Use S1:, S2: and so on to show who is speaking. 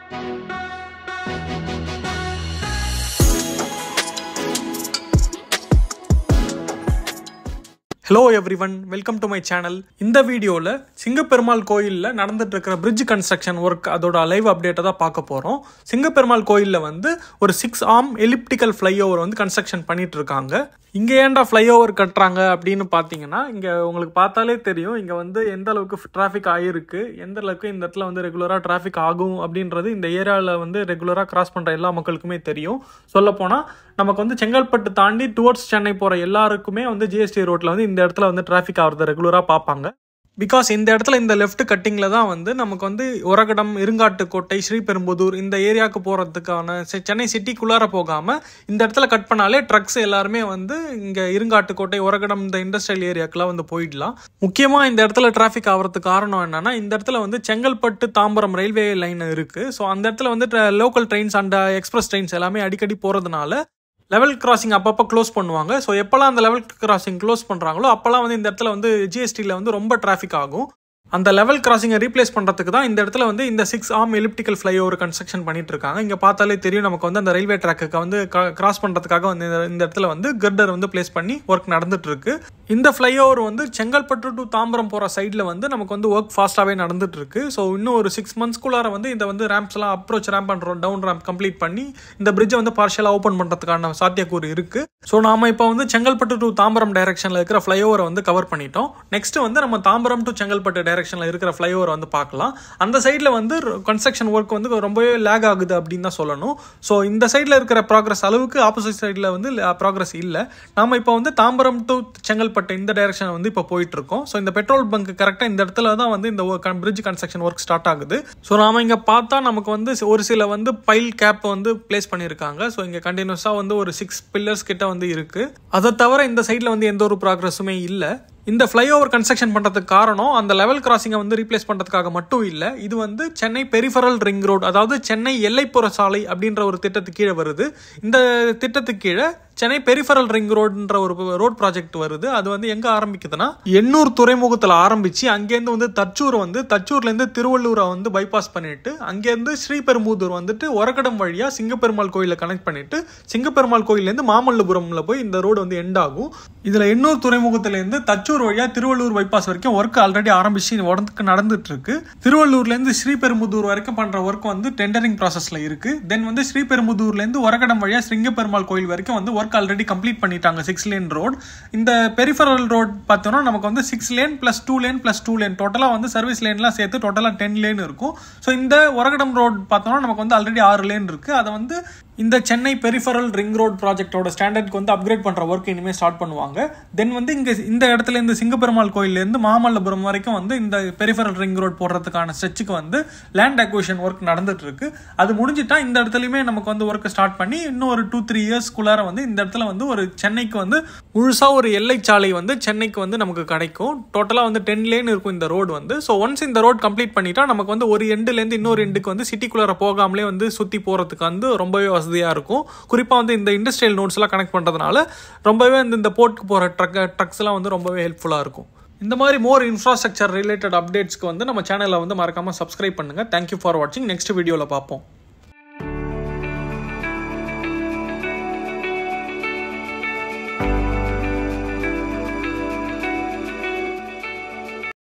S1: hello everyone welcome to my channel இந்த வீடியோவில் சிங்கப்பெருமாள் கோயிலில் நடந்துட்டு இருக்கிற பிரிட்ஜ் கன்ஸ்ட்ரக்ஷன் ஒர்க் அதோட லைவ் அப்டேட்டை தான் பார்க்க போகிறோம் சிங்கப்பெருமாள் கோயிலில் வந்து ஒரு சிக்ஸ் ஆர்ம் எலிப்டிக்கல் ஃப்ளைஓவர் வந்து கன்ஸ்ட்ரக்ஷன் பண்ணிட்டு இருக்காங்க இங்கே ஏன்டா ஃப்ளைஓவர் கட்டுறாங்க அப்படின்னு பார்த்தீங்கன்னா இங்கே உங்களுக்கு பார்த்தாலே தெரியும் இங்கே வந்து எந்த அளவுக்கு டிராஃபிக் ஆகிருக்கு எந்த அளவுக்கு இந்த இடத்துல வந்து ரெகுலராக டிராஃபிக் ஆகும் அப்படின்றது இந்த ஏரியாவில் வந்து ரெகுலராக கிராஸ் பண்ணுற எல்லா மக்களுக்குமே தெரியும் சொல்லப்போனால் நமக்கு வந்து செங்கல்பட்டு தாண்டி டுவர்ட்ஸ் சென்னை போகிற எல்லாருக்குமே வந்து ஜிஎஸ்டி ரோட்டில் வந்து இந்த இடத்துல வந்து டிராஃபிக் ஆகிறத ரெகுலராக பார்ப்பாங்க பிகாஸ் இந்த இடத்துல இந்த லெஃப்ட் கட்டிங்கில் தான் வந்து நமக்கு வந்து உரகடம் இருங்காட்டுக்கோட்டை ஸ்ரீபெரும்புதூர் இந்த ஏரியாவுக்கு போகிறதுக்கான செ- சென்னை சிட்டிக்குள்ளார போகாமல் இந்த இடத்துல கட் பண்ணாலே ட்ரக்ஸ் எல்லாருமே வந்து இங்கே இருங்காட்டுக்கோட்டை உரகடம் இந்த இண்டஸ்ட்ரியல் ஏரியாக்கெல்லாம் வந்து போயிடலாம் முக்கியமாக இந்த இடத்துல டிராஃபிக் ஆகிறதுக்கு காரணம் என்னன்னா இந்த இடத்துல வந்து செங்கல்பட்டு தாம்பரம் ரயில்வே லைன் இருக்குது ஸோ அந்த இடத்துல வந்து local trains and express trains எல்லாமே அடிக்கடி போகிறதுனால லெவல் கிராசிங் அப்பப்போ க்ளோஸ் பண்ணுவாங்க ஸோ எப்போல்லாம் அந்த லெவல் கிராசிங் க்ளோஸ் பண்ணுறாங்களோ அப்போல்லாம் வந்து இந்த இடத்துல வந்து ஜிஎஸ்டியில் வந்து ரொம்ப டிராஃபிக் ஆகும் அந்த லெவல் கிராசிங்கை ரீப்ளேஸ் பண்ணுறதுக்கு தான் இந்த இடத்துல வந்து இந்த six arm elliptical flyover construction பண்ணிட்டு இருக்காங்க இங்கே பார்த்தாலே தெரியும் நமக்கு வந்து அந்த ரயில்வே ட்ராக்குக்கு வந்து கிராஸ் பண்ணுறதுக்காக வந்து இந்த- இந்த இடத்துல வந்து கர்டர் வந்து பிளேஸ் பண்ணி ஒர்க் நடந்துட்டு இருக்கு இந்த ஃப்ளைஓவர் வந்து செங்கல்பட்டு டு தாம்பரம் போகிற சைடில் வந்து நமக்கு வந்து ஒர்க் ஃபாஸ்ட்டாகவே நடந்துட்டு இருக்கு ஸோ இன்னும் ஒரு சிக்ஸ் மந்த்ஸ்க்குள்ளார வந்து இந்த வந்து ரேம்ப்ஸ் எல்லாம் அப்ரோச் ரேம்ப் பண்ணுறோம் டவுன் ரேம்ப் கம்ப்ளீட் பண்ணி இந்த பிரிட்ஜை வந்து பார்ஷியலாக ஓப்பன் பண்ணுறதுக்கான சாத்தியக்கூறு இருக்கு ஸோ நாம இப்போ வந்து செங்கல்பட்டு டு தாம்பரம் டைரக்ஷனில் இருக்கிற ஃப்ளைஓவரை வந்து கவர் பண்ணிட்டோம் நெக்ஸ்ட் வந்து நம்ம தாம்பரம் டு செங்கல்பட்டு டைரக்ஷனில் இருக்கிற ஃப்ளைஓவர் வந்து பார்க்கலாம் அந்த சைடில் வந்து கன்ஸ்ட்ரக்ஷன் ஒர்க் வந்து ரொம்பவே லேக் ஆகுது அப்படின்னு தான் சொல்லணும் ஸோ இந்த சைடில் இருக்கிற ப்ராக்ரஸ் அளவுக்கு ஆப்போசிட் சைடில் வந்து ப்ராக்ரஸ் இல்லை நாம இப்போ வந்து தாம்பரம் டு செங்கல்பட்டு இந்த டைரக்ஷன் வந்து இப்போ போயிட்டு இருக்கோம் ஸோ இந்த பெட்ரோல் பங்க் கரெக்டாக இந்த இடத்துல தான் வந்து இந்த பிரிட்ஜ் கன்ஸ்ட்ரக்ஷன் ஒர்க் ஸ்டார்ட் ஆகுது ஸோ நாம இங்கே பார்த்தா நமக்கு வந்து ஒரு சில வந்து பைல் கேப் வந்து பிளேஸ் பண்ணியிருக்காங்க ஸோ இங்கே கண்டினியூஸாக வந்து ஒரு சிக்ஸ் பில்லர்ஸ் கிட்ட வந்து இருக்கு அதை தவிர இந்த சைடில் வந்து எந்த ஒரு ப்ராக்ரஸுமே இல்லை இந்த ஃப்ளைஓவர் கன்ஸ்ட்ரக்ஷன் பண்ணுறதுக்கு காரணம் அந்த லெவல் கிராசிங்கை வந்து ரீப்ளேஸ் பண்ணுறதுக்காக மட்டும் இல்லை இது வந்து சென்னை பெரிஃபரல் ரிங் ரோடு அதாவது சென்னை எல்லைப்புற சாலை அப்படின்ற ஒரு திட்டத்துக்கு கீழே வருது இந்த திட்டத்துக்கு கீழே சென்னை பெரிஃபரல் ரிங் ரோடுன்ற ஒரு ரோட் ப்ராஜெக்ட் வருது அது வந்து எங்கே ஆரம்பிக்குதுன்னா எண்ணூர் துறைமுகத்தில் ஆரம்பித்து அங்கேருந்து வந்து தச்சூர் வந்து தச்சூர்லேருந்து திருவள்ளூரை வந்து பைபாஸ் பண்ணிட்டு அங்கேருந்து ஸ்ரீபெரும்புதூர் வந்துட்டு ஒரகடம் வழியாக சிங்கப்பெருமாள் கோயிலை கனெக்ட் பண்ணிட்டு சிங்கப்பெருமாள் கோயிலேருந்து மாமல்லபுரம்ல போய் இந்த ரோடு வந்து எண்ட் ஆகும் இதில் எண்ணூர் துறைமுகத்திலேருந்து தச்சூர் வழியாக திருவள்ளூர் பைபாஸ் வரைக்கும் ஒர்க் ஆல்ரெடி ஆரம்பிச்சு உடம்புக்கு நடந்துட்டு இருக்கு திருவள்ளூர்லேருந்து ஸ்ரீபெரும்புதூர் வரைக்கும் பண்ணுற ஒர்க் வந்து டெண்டரிங் ப்ராசஸில் இருக்கு தென் வந்து ஸ்ரீபெரும்புதூர்லேருந்து ஒரகடம் வழியாக சிங்கப்பெருமாள் கோயில் வரைக்கும் வந்து ஒர்க் ஆல்ரெடி கம்ப்ளீட் பண்ணிட்டாங்க சிக்ஸ் லேன் ரோட் இந்த பெரிஃபரல் ரோட் பார்த்தோம்னா நமக்கு வந்து six lane plus two lane plus two lane டோட்டலாக வந்து சர்வீஸ் லேன்லாம் சேர்த்து டோட்டலாக டென் லேன் இருக்கும் ஸோ இந்த ஒரகடம் ரோட் பார்த்தோம்னா நமக்கு வந்து ஆல்ரெடி ஆறு லேன் இருக்கு அதை வந்து இந்த சென்னை பெரிஃபரல் ரிங் ரோட் ப்ராஜெக்டோட ஸ்டாண்டர்ட்க்கு வந்து அப்கிரேட் பண்ணுற ஒர்க் இனிமேல் ஸ்டார்ட் பண்ணுவாங்க தென் வந்து இங்கே இந்த இடத்துல இருந்து சிங்கப்பெருமாள் கோயிலேருந்து மாமல்லபுரம் வரைக்கும் வந்து இந்த பெரிஃபரல் ரிங் ரோட் போடுறதுக்கான ஸ்ட்ரெச்சுக்கு வந்து லேண்ட் அக்விஷன் ஒர்க் நடந்துட்டு இருக்கு அது முடிஞ்சிட்டா இந்த இடத்துலையுமே நமக்கு வந்து ஒர்க் ஸ்டார்ட் பண்ணி இன்னும் ஒரு டூ த்ரீ இயர்ஸ்க்குள்ளார வந்து இந்த இடத்துல வந்து ஒரு சென்னைக்கு வந்து முழுசாக ஒரு எல்லை சாலை வந்து சென்னைக்கு வந்து நமக்கு கிடைக்கும் டோட்டலாக வந்து டென் லேன் இருக்கும் இந்த ரோடு வந்து ஸோ ஒன்ஸ் இந்த ரோட் கம்ப்ளீட் பண்ணிட்டா நமக்கு வந்து ஒரு எண்டுலேருந்து இன்னொரு எண்டுக்கு வந்து சிட்டிக்குள்ளார போகாமலே வந்து சுற்றி போகிறதுக்கு வந்து ரொம்பவே வசதியாக இருக்கும் குறிப்பாக வந்து இந்த இண்டஸ்ட்ரியல் நோட்ஸ்லாம் கனெக்ட் பண்ணுறதுனால ரொம்பவே வந்து இந்த போர்ட்டுக்கு போகிற ட்ரக் ட்ரக்ஸ்லாம் வந்து ரொம்பவே ஹெல்ப்ஃபுல்லாக இருக்கும் இந்த மாதிரி மோர் இன்ஃப்ராஸ்ட்ரக்சர் ரிலேட்டட் அப்டேட்ஸ்க்கு வந்து நம்ம சேனலை வந்து மறக்காமல் சப்ஸ்கிரைப் பண்ணுங்கள் தேங்க்யூ ஃபார் வாட்சிங் நெக்ஸ்ட் வீடியோவில் பார்ப்போம்